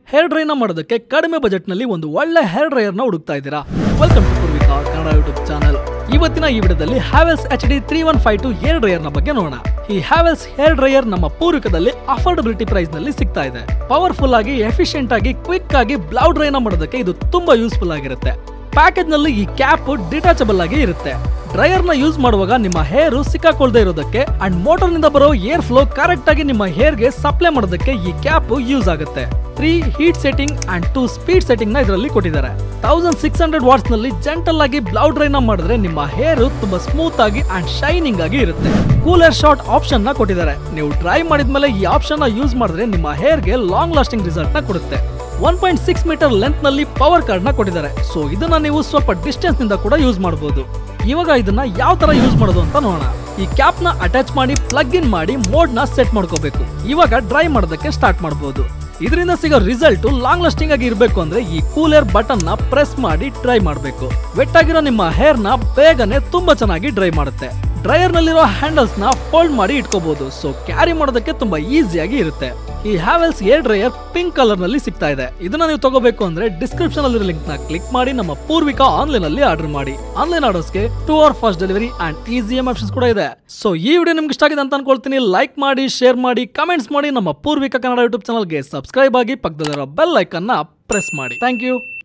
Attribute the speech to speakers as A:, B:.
A: hair ಡ್ರೈನ ಮಾಡೋದಕ್ಕೆ ಕಡಿಮೆ budget ನಲ್ಲಿ ಒಂದು ಒಳ್ಳೆ ಹೇರ್ ಡ್ರೈಯರ್ ನ ಹುಡುಕ್ತಾ ಇದ್ದೀರಾ welcome to Poorvika Kannada YouTube channel ಇವತ್ತಿನ ಈ ವಿಡಿಯೋದಲ್ಲಿ Havells H D three one five two hair dryer ನ ಬಗ್ಗೆ ನೋಡೋಣ ಈ ಹ್ಯಾವೆಲ್ಸ್ ಹೇರ್ ಡ್ರೈಯರ್ ನಮ್ಮ ಪೂರ್ವಿಕದಲ್ಲಿ ಅಫೋರ್ಡಬಿಲಿಟಿ ಪ್ರೈಸ್ ನಲ್ಲಿ ಸಿಗ್ತಾ ಇದೆ ಪವರ್ಫುಲ್ ಆಗಿ ಎಫಿಷಿಯಂಟ್ ಆಗಿ ಕ್ವಿಕ್ ಆಗಿ ಬ್ಲೌ ಡ್ರೈನ ಮಾಡೋದಕ್ಕೆ ಇದು ತುಂಬಾ ಯೂಸ್ಫುಲ್ ಆಗಿರುತ್ತೆ ಪ್ಯಾಕೇಜ್ ನಲ್ಲಿ ಈ ಕ್ಯಾಪ್ ಡಿಟಾಚಬಲ್ ಆಗಿ ಇರುತ್ತೆ ಡ್ರೈಯರ್ ನ ಯೂಸ್ ಮಾಡುವಾಗ ನಿಮ್ಮ ಹೇರ್ ಸಿಕ್ಕಾಕೊಳ್ದೇ ಇರೋದಕ್ಕೆ ಅಂಡ್ ಮೋಟರ್ ನಿಂದ ಬರೋ ಏರ್ ಫ್ಲೋ ಕರೆಕ್ಟ್ ಆಗಿ ನಿಮ್ಮ ಹೇರ್ ಗೆ ಸಪ್ಲೈ ಮಾಡೋದಕ್ಕೆ ಈ ಕ್ಯಾಪ್ ಯೂಸ್ ಆಗುತ್ತೆ three heat setting and two speed setting ನ ಇದರಲ್ಲಿ ಕೊಟ್ಟಿದ್ದಾರೆ ತೌಸಂಡ್ ಸಿಕ್ಸ್ ಹಂಡ್ರೆಡ್ ವಾಟ್ಸ್ ನಲ್ಲಿ ಜೆಂಟಲ್ ಆಗಿ ಬ್ಲೌ ಡ್ರೈ ನ ಮಾಡಿದ್ರೆ ನಿಮ್ಮ ಹೇರ್ ತುಂಬಾ ಸ್ಮೂತ್ ಆಗಿ ಅಂಡ್ ಶೈನಿಂಗ್ ಆಗಿ ಇರುತ್ತೆ ಕೂಲರ್ ಶಾರ್ಟ್ ಆಪ್ಷನ್ ನ ಕೊಟ್ಟಿದ್ದಾರೆ ನೀವು ಡ್ರೈ ಮಾಡಿದ್ಮೇಲೆ ಈ ಆಪ್ಷನ್ ನ ಯೂಸ್ ಮಾಡಿದ್ರೆ ನಿಮ್ಮ ಹೇರ್ ಗೆ ಲಾಂಗ್ ಲಾಸ್ಟಿಂಗ್ ರಿಸಲ್ಟ್ ನ ಕೊಡುತ್ತೆ one point six meter length ನಲ್ಲಿ ಪವರ್ ಕಾರ್ಡ್ ನ ಕೊಟ್ಟಿದ್ದಾರೆ ಸೊ ಇದನ್ನ ನೀವು ಸ್ವಲ್ಪ ಡಿಸ್ಟೆನ್ಸ್ ನಿಂದ ಕೂಡ ಯೂಸ್ ಮಾಡಬಹುದು ಇವಾಗ ಇದನ್ನ ಯಾವ ತರ ಯೂಸ್ ಮಾಡೋದು ಅಂತ ನೋಡೋಣ ಈ ಕ್ಯಾಪ್ ನ ಅಟ್ಯಾಚ್ ಮಾಡಿ ಪ್ಲಗ್ ಇನ್ ಮಾಡಿ ಮೋಡ್ ನ ಸೆಟ್ ಮಾಡ್ಕೋಬೇಕು ಇವಾಗ ಡ್ರೈ ಮಾಡೋದಕ್ಕೆ ಸ್ಟಾರ್ಟ್ ಮಾಡಬಹುದು ಇದರಿಂದ ಸಿಗೋ ರಿಸಲ್ಟ್ ಲಾಂಗ್ ಲಾಸ್ಟಿಂಗ್ ಆಗಿ ಇರಬೇಕು ಅಂದ್ರೆ ಈ ಕೂಲರ್ ಬಟನ್ ನ ಪ್ರೆಸ್ ಮಾಡಿ ಡ್ರೈ ಮಾಡಬೇಕು ವೆಟ್ ಆಗಿರೋ ನಿಮ್ಮ ಹೇರ್ ನ ಬೇಗನೆ ತುಂಬಾ ಚೆನ್ನಾಗಿ ಡ್ರೈ ಮಾಡುತ್ತೆ ಡ್ರೈಯರ್ ನಲ್ಲಿರೋ ಹ್ಯಾಂಡಲ್ಸ್ ನ ಫೋಲ್ಡ್ ಮಾಡಿ ಇಟ್ಕೋಬಹುದು ಸೊ ಕ್ಯಾರಿ ಮಾಡೋದಕ್ಕೆ ತುಂಬಾ ಈಸಿಯಾಗಿ ಇರುತ್ತೆ ಈ Havells air dryer pink colour ನಲ್ಲಿ ಸಿಗ್ತಾ ಇದೆ ಇದನ್ನ ನೀವು ತಗೋಬೇಕು ಅಂದ್ರೆ ಡಿಸ್ಕ್ರಿಪ್ಷನ್ ಅಲ್ಲಿ ಲಿಂಕ್ ನ ಕ್ಲಿಕ್ ಮಾಡಿ ನಮ್ಮ ಪೂರ್ವಿಕಾ ಆನ್ಲೈನ್ ಅಲ್ಲಿ ಆರ್ಡರ್ ಮಾಡಿ ಆನ್ಲೈನ್ ಆರ್ಡರ್ಸ್ಗೆ two hour fast delivery and easy EMI options ಕೂಡ ಇದೆ ಸೊ ಈ ವಿಡಿಯೋ ನಿಮ್ಗೆ ಇಷ್ಟ ಆಗಿದೆ ಅಂತ ಅನ್ಕೊಳ್ತೀನಿ ಲೈಕ್ ಮಾಡಿ ಶೇರ್ ಮಾಡಿ ಕಮೆಂಟ್ಸ್ ಮಾಡಿ ನಮ್ಮ ಪೂರ್ವಿಕಾ ಕನ್ನಡ ಯೂಟ್ಯೂಬ್ ಚಾನಲ್ಗೆ ಸಬ್ಸ್ಕ್ರೈಬ್ ಆಗಿ ಪಕ್ಕದಲ್ಲಿರೋ ಬೆಲ್ ಐಕನ್ ನ ಪ್ರೆಸ್ ಮಾಡಿ ಥ್ಯಾಂಕ್ ಯು